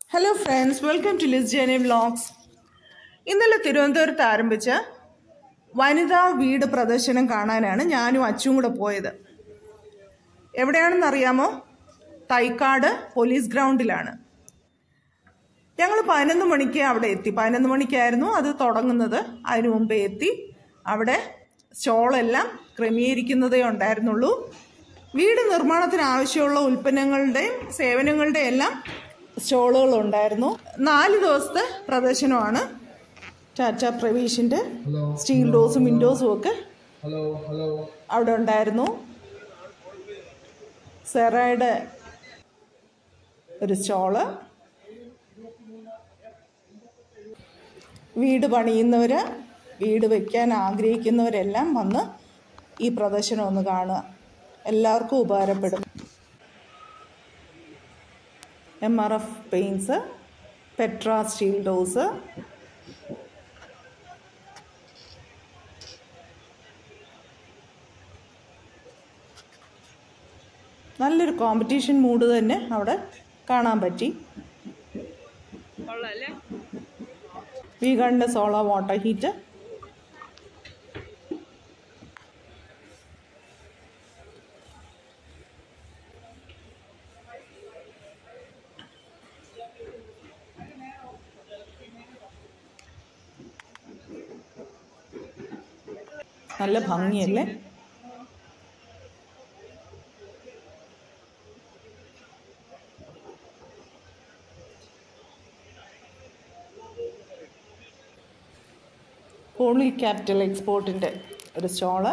Hello friends welcome to Liz Jane vlogs ഇന്നലെ തിരുവനന്തപുരത്ത് ആരംഭിച്ച വനിതാ വീട് പ്രദർശനം കാണാനാണ് ഞാനും അച്ചും കൂടെ പോയത് എവിടെയാണെന്ന് അറിയാമോ തൈക്കാട് പോലീസ് ഗ്രൗണ്ടിലാണ് ഞങ്ങൾ പതിനൊന്ന് മണിക്ക് അവിടെ എത്തി പതിനൊന്ന് മണിക്കായിരുന്നു അത് തുടങ്ങുന്നത് അതിനു മുമ്പേ എത്തി അവിടെ സ്റ്റോളെല്ലാം ക്രമീകരിക്കുന്നതേ ഉണ്ടായിരുന്നുള്ളൂ വീട് നിർമ്മാണത്തിന് ആവശ്യമുള്ള ഉൽപ്പന്നങ്ങളുടെയും സേവനങ്ങളുടെയും എല്ലാം സ്റ്റോളുകൾ ഉണ്ടായിരുന്നു നാല് ദിവസത്തെ പ്രദർശനമാണ് ടാറ്റ പ്രവീഷിൻ്റെ സ്റ്റീൽ ഡോസും വിൻഡോസും ഒക്കെ ഹലോ ഹലോ അവിടെ ഉണ്ടായിരുന്നു സെറയുടെ ഒരു സ്റ്റോള് വീട് പണിയുന്നവർ വീട് വയ്ക്കാൻ ആഗ്രഹിക്കുന്നവരെല്ലാം വന്ന് ഈ പ്രദർശനം ഒന്ന് കാണുക എല്ലാവർക്കും ഉപകാരപ്പെടും എം ആർ എഫ് പെയിൻസ് പെട്ര സ്റ്റീൽ ഡോസ് നല്ലൊരു കോമ്പറ്റീഷൻ മൂഡ് തന്നെ അവിടെ കാണാൻ പറ്റി വീഗാണിൻ്റെ സോളാർ വാട്ടർ ഹീറ്റ് നല്ല ഭംഗിയല്ലേ പോളി ക്യാപിറ്റൽ എക്സ്പോർട്ടിൻ്റെ ഒരു സ്റ്റോള്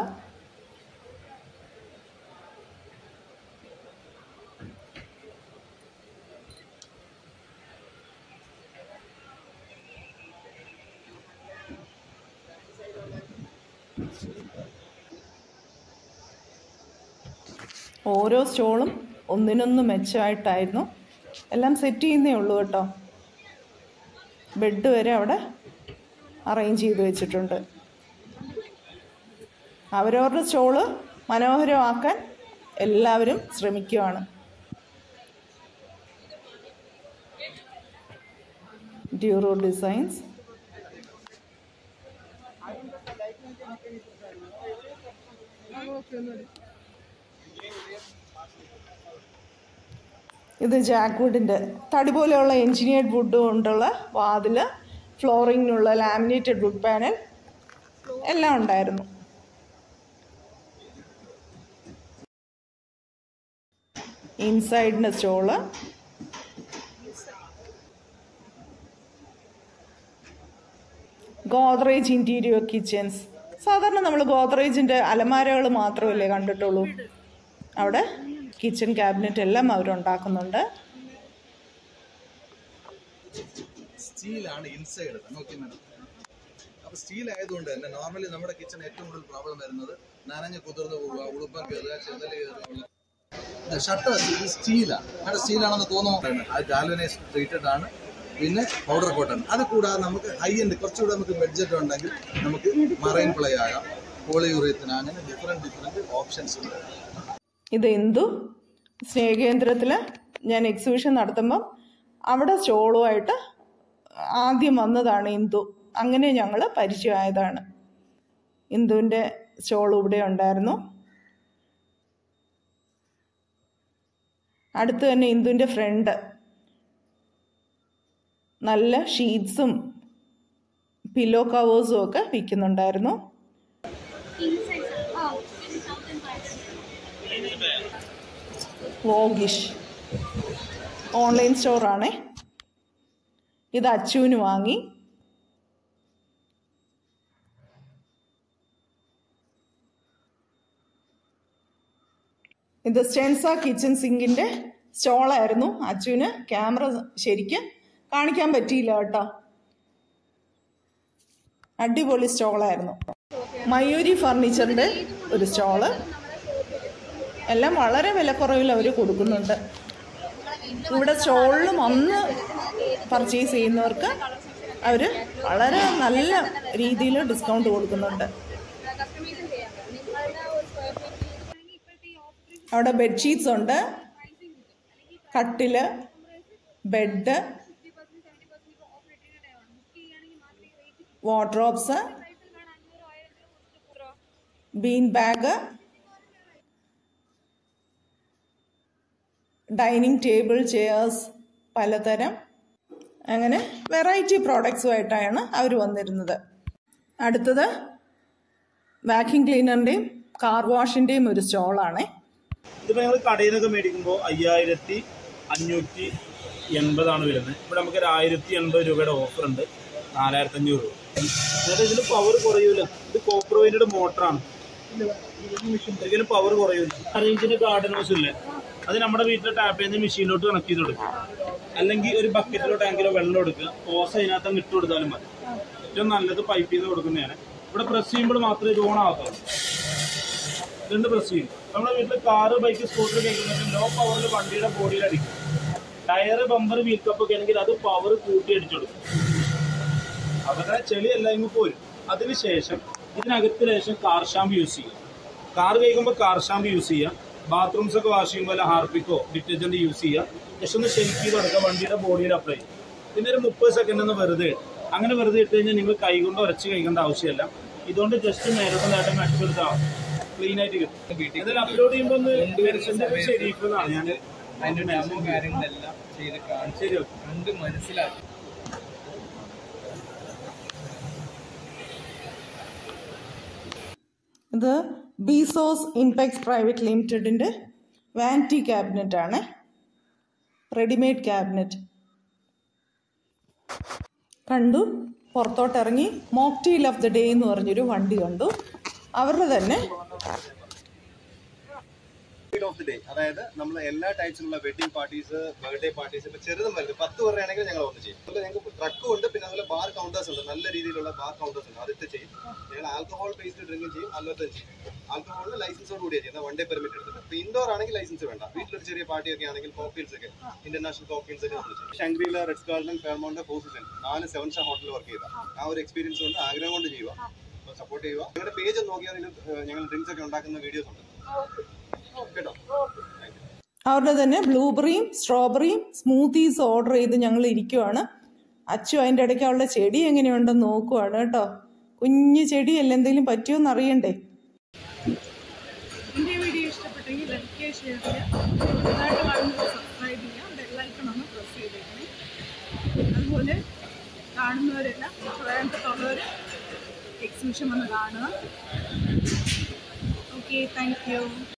ഓരോ സ്റ്റോളും ഒന്നിനൊന്ന് മെച്ചമായിട്ടായിരുന്നു എല്ലാം സെറ്റ് ചെയ്യുന്നേ ഉള്ളൂ കേട്ടോ ബെഡ് വരെ അവിടെ അറേഞ്ച് ചെയ്ത് വെച്ചിട്ടുണ്ട് അവരവരുടെ സ്റ്റോള് മനോഹരമാക്കാൻ എല്ലാവരും ശ്രമിക്കുകയാണ് ഡ്യൂറോ ഡിസൈൻസ് ഇത് ജാക്ക്വുഡിൻ്റെ തടി പോലെയുള്ള എൻജിനീയർഡ് വുഡ് കൊണ്ടുള്ള വാതിൽ ഫ്ലോറിങ്ങിനുള്ള ലാമിനേറ്റഡ് വുഡ് പാനൽ എല്ലാം ഉണ്ടായിരുന്നു ഇൻസൈഡിൻ്റെ സ്റ്റോള് ഗോദ്രേജ് ഇൻറ്റീരിയർ കിച്ചൻസ് സാധാരണ നമ്മൾ ഗോദ്രേജിൻ്റെ അലമാരകൾ മാത്രമല്ലേ കണ്ടിട്ടുള്ളൂ അവിടെ കിച്ചൺ ക്യാബിനറ്റ് എല്ലാം അവരുണ്ടാക്കുന്നുണ്ട് സ്റ്റീലാണ് ഇൻസൈഡ് നോക്കി മാഡം അപ്പൊ സ്റ്റീൽ ആയതുകൊണ്ട് തന്നെ നോർമലി നമ്മുടെ കിച്ചൺ ഏറ്റവും കൂടുതൽ പ്രോബ്ലം വരുന്നത് നനഞ്ഞ് കുതിർന്ന് പോവുക ഉളുപ്പം കയറുക ചെതല് കയറുക ഷട്ടർ സ്റ്റീലാണ് മാഡം സ്റ്റീലാണെന്ന് തോന്നുന്നു അത് ഗാൽവനൈസ് ട്രീറ്റഡ് ആണ് പിന്നെ പൗഡർ കോട്ടൺ അത് കൂടാതെ നമുക്ക് ഹൈ എൻഡ് കുറച്ചുകൂടെ നമുക്ക് ബഡ്ജറ്റ് ഉണ്ടെങ്കിൽ നമുക്ക് മറൈൻ പ്ലേ ആകാം പോളിയൂറിയത്തിന് അങ്ങനെ ഡിഫറെന്റ് ഡിഫറെന്റ് ഓപ്ഷൻസ് ഉണ്ട് ഇത് എന്തു സ്നേഹകേന്ദ്രത്തിൽ ഞാൻ എക്സിബിഷൻ നടത്തുമ്പം അവിടെ സ്റ്റോളുമായിട്ട് ആദ്യം വന്നതാണ് ഇന്ദു അങ്ങനെ ഞങ്ങൾ പരിചയമായതാണ് ഇന്ദുവിൻ്റെ സ്റ്റോൾ ഇവിടെ ഉണ്ടായിരുന്നു അടുത്ത് തന്നെ ഇന്ദുവിൻ്റെ ഫ്രണ്ട് നല്ല ഷീറ്റ്സും പില്ലോ കവേഴ്സും ഒക്കെ വിൽക്കുന്നുണ്ടായിരുന്നു വോഗിഷ് ഓൺലൈൻ സ്റ്റോറാണേ ഇത് അച്ചുവിന് വാങ്ങി ഇത് സ്റ്റെൻസ കിച്ചൺ സിങ്കിൻ്റെ സ്റ്റോളായിരുന്നു അച്ചുവിന് ക്യാമറ ശരിക്കും കാണിക്കാൻ പറ്റിയില്ല കേട്ടോ അടിപൊളി സ്റ്റോളായിരുന്നു മയൂരി ഫർണിച്ചറിൻ്റെ ഒരു സ്റ്റോള് എല്ലാം വളരെ വിലക്കുറവിൽ അവർ കൊടുക്കുന്നുണ്ട് ഇവിടെ സ്റ്റോളിൽ വന്ന് പർച്ചേസ് ചെയ്യുന്നവർക്ക് അവർ വളരെ നല്ല രീതിയിൽ ഡിസ്കൗണ്ട് കൊടുക്കുന്നുണ്ട് കസ്റ്റമൈസും ചെയ്യാൻ നിങ്ങളുടെ ഒരു സ്ക്വയർ ഫീറ്റ് ഇപ്പോഴത്തെ ഈ ഓഫ് അവിടെ ബെഡ്ഷീറ്റ്സ് ഉണ്ട് കട്ടില് bed wardrobes bean bag dining table chairs പലതരം അങ്ങനെ വെറൈറ്റി പ്രോഡക്ട്സുമായിട്ടാണ് അവർ വന്നിരുന്നത് അടുത്തത് വാക്യൂം ക്ലീനറിൻ്റെയും കാർ വാഷിൻ്റെയും ഒരു സ്റ്റോളാണ് ഇതിപ്പോൾ ഞങ്ങൾ കടയിൽ നിന്നൊക്കെ മേടിക്കുമ്പോൾ അയ്യായിരത്തി അഞ്ഞൂറ്റി എൺപതാണ് വരുന്നത് ഇവിടെ നമുക്ക് ഒരു ആയിരത്തി എൺപത് രൂപയുടെ ഓഫർ ഉണ്ട് നാലായിരത്തി അഞ്ഞൂറ് രൂപ എന്നിട്ട് ഇതിന് പവർ കുറയൂല ഇത് കോപ്രോയിൻ്റെ മോട്ടറാണ് ഒരിക്കലും പവർ കുറയൂല അറേഞ്ചിന് ഗാർഡൻ ഹൗസ് ഇല്ലേ അത് നമ്മുടെ വീട്ടിലെ ടാപ്പ് ചെയ്യുന്ന മെഷീനിലോട്ട് കണക്ട് ചെയ്ത് കൊടുക്കും അല്ലെങ്കിൽ ഒരു ബക്കറ്റിലോ ടാങ്കിലോ വെള്ളം എടുക്കുക ഓസ് അതിനകത്ത് അങ്ങ് ഇട്ട് കൊടുത്താലും മതി ഏറ്റവും നല്ലത് പൈപ്പ് ചെയ്ത് കൊടുക്കുന്നതാണ് ഇവിടെ പ്രസ് ചെയ്യുമ്പോൾ മാത്രമേ ഇത് ഓൺ ആകത്തുള്ളൂ രണ്ട് പ്രസ് ചെയ്യും നമ്മുടെ വീട്ടിൽ കാറ് ബൈക്ക് സ്കൂട്ടർ കഴിക്കുന്നത് ലോ പവറിൽ വണ്ടിയുടെ ബോഡിയിൽ അടിക്കും ടയർ ബമ്പർ വീൽ കപ്പ് ഒക്കെ ആണെങ്കിൽ അത് പവർ കൂട്ടി അടിച്ചെടുക്കും അവരുടെ ചെളി എല്ലാം ഇങ്ങ് പോരും അതിനുശേഷം ഇതിനകത്ത് ശേഷം കാർ ഷാമ്പ് യൂസ് ചെയ്യും കാർ കഴിക്കുമ്പോൾ കാർ ഷാമ്പ് യൂസ് ചെയ്യാം ബാത്റൂംസ് ഒക്കെ വാഷ് ചെയ്യുമ്പോൾ ഹാർപ്പിക്കോ ഡിറ്റർജന്റ് യൂസ് ചെയ്യാം ജസ്റ്റ് ഒന്ന് ഷെയ്ക്ക് ചെയ്ത് കൊടുക്കുക വണ്ടിയുടെ ബോഡിയിൽ അപ്ലൈ ചെയ്യും പിന്നെ ഒരു മുപ്പത് സെക്കൻഡ് ഒന്ന് വെറുതെ ഇടും. അങ്ങനെ വെറുതെ ഇട്ട് കഴിഞ്ഞാൽ നിങ്ങൾ കൈ കൊണ്ട് ഉരച്ച് കഴിക്കേണ്ട ആവശ്യമില്ല ഇതുകൊണ്ട് ജസ്റ്റ് നേരത്തെ നേരത്തെ മെച്ചപ്പെടുത്താം ക്ലീൻ ആയിട്ട് കിട്ടും ഇതിൽ അപ്ലോഡ് ചെയ്യുമ്പോൾ ഒന്ന് മെൻഷന്റെ ഷെരീഫ് എന്നാണ് ഞാൻ അതിന്റെ ഡെമോ കാര്യങ്ങളെല്ലാം ചെയ്ത് കാണിച്ച് ശരി ഓക്കെ കണ്ട് മനസ്സിലാക്കി ഇത് ബീസോസ് ഇൻപെക്സ് പ്രൈവറ്റ് ലിമിറ്റഡിൻ്റെ വാൻറ്റി ക്യാബിനറ്റ് ആണ് റെഡിമെയ്ഡ് ക്യാബിനറ്റ് കണ്ടു പുറത്തോട്ടിറങ്ങി മോക്ടെയിൽ ഓഫ് ദ ഡേ എന്ന് പറഞ്ഞൊരു വണ്ടി കണ്ടു അവരുടെ തന്നെ ഓഫ് ദി ഡേ അതായത് നമ്മൾ എല്ലാ ടൈപ്സിലുള്ള വെഡിങ് പാർട്ടീസ് ബർത്ത്ഡേ പാർട്ടീസ് ഇപ്പൊ ചെറുതും വലുത് പത്ത് പേരുടെ ആണെങ്കിൽ ഞങ്ങൾ ഒന്ന് ചെയ്യും അതുപോലെ ഞങ്ങൾക്ക് ട്രക്കും ഉണ്ട് പിന്നെ അതുപോലെ ബാർ കൗണ്ടേഴ്സ് ഉണ്ട് നല്ല രീതിയിലുള്ള ബാർ കൗണ്ടേഴ്സ് ഉണ്ട് അതൊക്കെ ചെയ്യും ഞങ്ങൾ ആൽക്കഹോൾ ബേസ്ഡ് ഡ്രിങ്കും ചെയ്യും അല്ലാത്തതും ചെയ്യും ആൽക്കഹോളിന് ലൈസൻസോട് കൂടിയാണ് ചെയ്യുന്നത് വൺ ഡേ പെർമിറ്റ് എടുത്തിട്ട് ഇപ്പൊ ഇൻഡോർ ആണെങ്കിൽ ലൈസൻസ് വേണ്ട വീട്ടിലൊരു ചെറിയ പാർട്ടി ഒക്കെ ആണെങ്കിൽ കോക്ടീൽസ് ഒക്കെ ഇന്റർനാഷണൽ കോക്ടീൽസ് ഒക്കെ നമ്മൾ ചെയ്യും ഷങ്ക്രീല റെഡ് ഗാർഡൻ ഫെയർമൗണ്ട് ഫോസിസൺ നാല് സെവൻ സ്റ്റാർ ഹോട്ടലിൽ വർക്ക് ചെയ്ത ആ ഒരു എക്സ്പീരിയൻസ് കൊണ്ട് ആഗ്രഹം കൊണ്ട് ചെയ്യുക സപ്പോർട്ട് ചെയ്യുക ഞങ്ങളുടെ പേജ് നോക്കിയാൽ ഇതിൽ ഞങ്ങൾ ഡ്രിങ്ക്സ് ഒക്കെ ഉണ്ടാക്കുന്ന വീഡിയോസ് ഉണ്ട് കേട്ടോ അവരുടെ തന്നെ ബ്ലൂബെറിയും സ്ട്രോബെറിയും സ്മൂത്തീസ് ഓർഡർ ചെയ്ത് ഞങ്ങൾ ഇരിക്കുവാണ് അച്ചു അതിൻ്റെ ഇടയ്ക്ക് അവളുടെ ചെടി എങ്ങനെയുണ്ടെന്ന് നോക്കുവാണ് കേട്ടോ കുഞ്ഞു ചെടിയല്ല എന്തെങ്കിലും പറ്റുമോന്ന് അറിയണ്ടേ എൻ്റെ വീഡിയോ ഇഷ്ടപ്പെട്ടെങ്കിൽ ലൈക്ക് ചെയ്യുക ഷെയർ ചെയ്യുക പുതുതായിട്ട് കാണുന്നത് സബ്സ്ക്രൈബ് ചെയ്യുക ബെല്ലൈക്കൺ ഒന്ന് പ്രസ് ചെയ്തേക്കണേ അതുപോലെ കാണുന്നവരെല്ലാം ട്രിവാൻഡ്രത്തുള്ളവർ എക്സിബിഷൻ വന്ന് കാണുക ഓക്കെ താങ്ക് യു